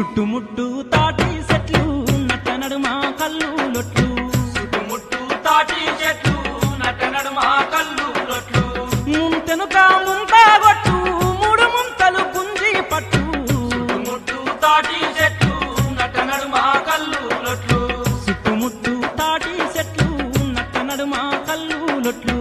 చుట్టుముట్టు తాటి చెట్లు నట్ట నడుమ కళ్ళు లొట్లు చుట్టుముట్టు తాటి చెట్లు నట నడుమ కళ్ళు లొట్లు ముంతెనుక ముంత గొట్టు మూడు ముంతలు గుంజి పట్టు చుట్టుముట్టు తాటి చెట్లు నట నడుమ కళ్ళు లొట్లు చుట్టుముట్టు తాటి చెట్లు నట్ట నడుమ కళ్ళు లొట్లు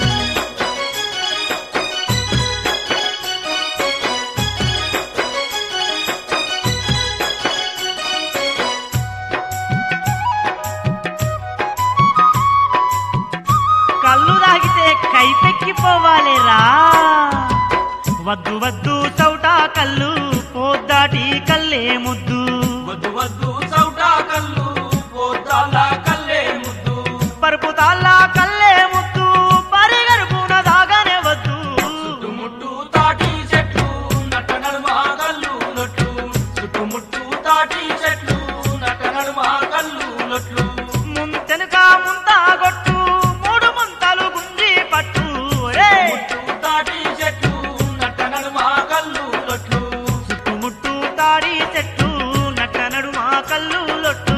కళ్ళు తాగితే కైపెక్కిపోవాలేరా వద్దు వద్దు చౌటా కళ్ళు పోద్దాటి కల్లే ముద్దు వద్దు వద్దు చౌటా కళ్ళు పోతాల కల్లే ముద్దు పరుపు తాళ్ళ కల్లే ముద్దు పరిగరుపున దాగానే వద్దు చుట్టుముట్టు తాటి చెట్లు నట నడుమ కళ్ళు లొట్లు చుట్టుముట్టు తాటి చెట్లు నట నడుమ కళ్ళు లొట్లు ముంతెనుక ముంత గొట్టు మూడు ముంతలు గుంజి పట్టు ఏయ్! చుట్టుముట్టు తాటి చెట్లు నట నడుమ కళ్ళు లొట్లు చుట్టుముట్టు తాడి చెట్టు నట్ట నడుమ కళ్ళు లొట్టు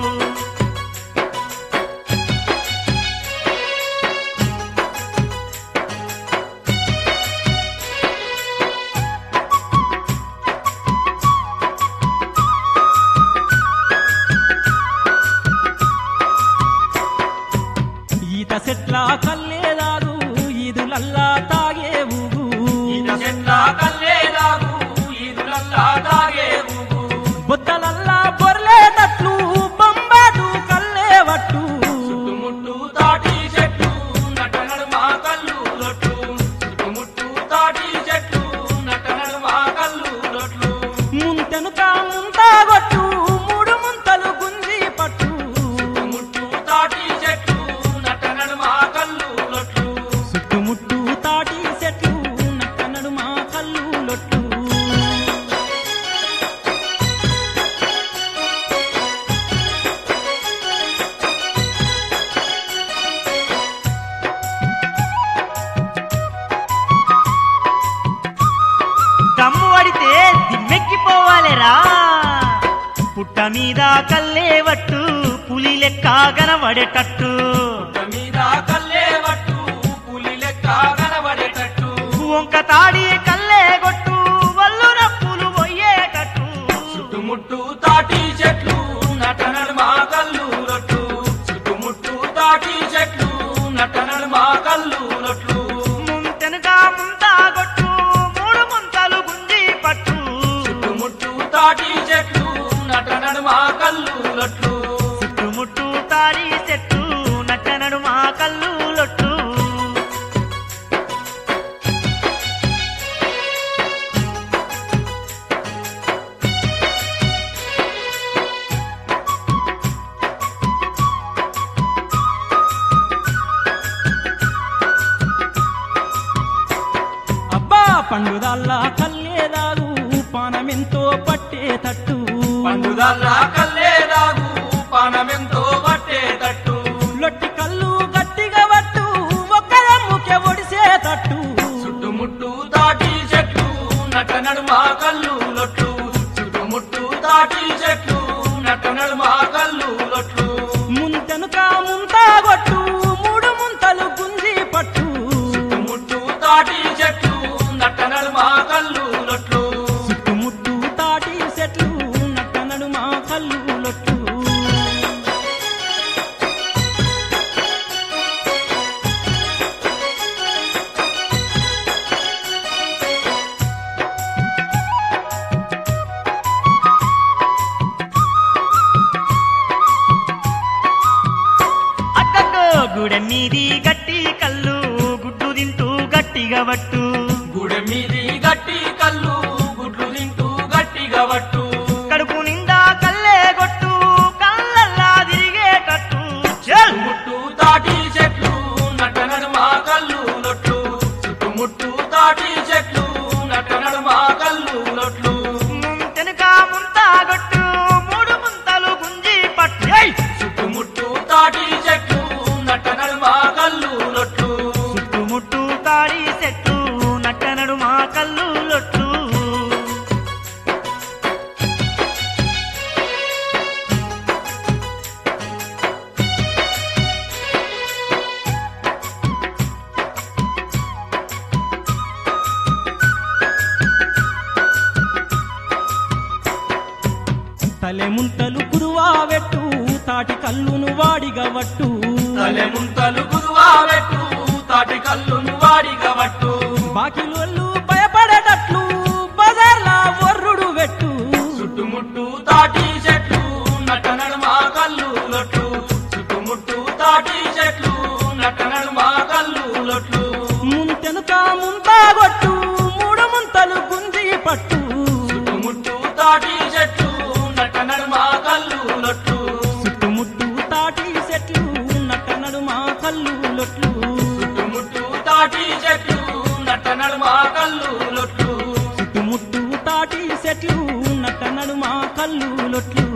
ఈత చెట్ల కల్లేదాగు ఈదులల్లా తాగే ఊగు ఈత చెట్ల కల్లేదాగు ఈదులల్లా తాగే ఊగు బొత్తలల్లా బొర్లేటట్లు బొంబాటు కల్లేవట్టు చుట్టుముట్టు తాటి చెట్లు నట నడుమ కళ్ళు లొట్లు చుట్టుముట్టు తాటి చెట్లు నట నడుమ కళ్ళు లొట్లు ముంతెనుక ముంత గొట్టు మూడు ముంతలు గుంజి పట్టు చుట్టుముట్టు తాటి చెట్లు నట నడుమ కళ్ళు లొట్లు చుట్టుముట్టు తాటి చెట్లు నక్క నడుమ కళ్ళు లొట్లు దమ్ము పడితే దిమ్మెక్కిపోవాలేరా పుట్ట మీద కల్లేవట్టు పులి లెక్క కనబడేటట్టు పుట్ట మీద కల్లే వట్టు పులి లెక్క కనబడేటట్టు వంక తాడి కల్లే కొట్టు వల్లు నప్పులు పోయేటట్టు చుట్టుముట్టు తాటి చెట్లు నట నడుమ కళ్ళు లొట్లు చుట్టుముట్టు తాటి చెట్లు నట నడుమ కళ్ళు లొట్లు ముంతెనుక ముంత కొట్టు మూడు ముంతలు గుంజి పట్టు చుట్టుముట్టు తాటి చెట్లు నట నడుమ కళ్ళు లొట్లు చుట్టుముట్టు తాడి చెట్టు నట్ట నడుమ కళ్ళు లొట్టు అబ్బా పండుదల్లా కల్లేదాగు పానమెంతో పట్టేటట్టు పండుదల్లా కల్లేదాగు పానమెంతో పట్టేటట్టు లొట్టి కళ్ళు గట్టిగా పట్టు ఒక్కదమ్ముకే ఒడిసేటట్టు చుట్టుముట్టు తాటి చెట్లు నట నడుమ కళ్ళు లొట్లు చుట్టుముట్టు తాటి చెట్లు నట నడుమ కళ్ళు లొట్లు ముంతెనుక ముంత గొట్టు మూడు ముంతలు గుంజి పట్టు చుట్టుముట్టు తాటి చెట్లు నట నడుమ కళ్ళు లొట్లు చుట్టుముట్టు తాటి చెట్లు నక్క నడుమ కళ్ళు లొట్టు అక్కకో గుడె మీది గట్టి కళ్ళు గుడ్డు తింటూ గట్టిగా పట్టు గుడి మీది గట్టి కళ్ళు గుడ్లు తింటూ గట్టిగా పట్టు కడుపు నిండా కల్లే కొట్టు కళ్ళల్లా తిరిగేటట్టు చల్ చుట్టుముట్టు తాటి చెట్లు నట నడుమ కళ్ళు లొట్లు చుట్టుముట్టు తాటి చెట్లు నట నడుమ కళ్ళు లొట్లు ముంతెనుక ముంత కొట్టు మూడు ముంతలు గుంజి పట్టు ఏయ్! చుట్టుముట్టు తాటి చెట్లు నట నడుమ కళ్ళు లొట్లు చుట్టుముట్టు తాడి చెట్టు నట్ట నడుమ కళ్ళు లొట్టు తలె ముంతలు కురువావెట్టు తాటి కల్లును వాడిగవట్టు తలె ముంతలు కుదువా పెట్టు తాటి కల్లును వాడిగవట్టు బాకిలోళ్ళు భయపడేటట్లు బజార్లా వర్రుడు వెట్టు చుట్టుముట్టు తాటి చెట్లు నట నడుమ కల్లు లొట్లు చుట్టుముట్టు తాటి చెట్లు నట నడుమ కల్లు లొట్లు ముంతెనుక ముంతాగొట్టు మూడు ముంతలు గుంజి పట్టు చుట్టుముట్టు తాటి చెట్లు నట నడుమ కల్లు లొట్లు చుట్టుముట్టు తాటి చెట్లు నట్ట నడుమ కల్లు లొట్లు చుట్టుముట్టు తాటి చెట్లు నట నడుమ కల్లు లొట్లు చుట్టుముట్టు తాటి చెట్లు నట్ట నడుమ కల్లు లొట్లు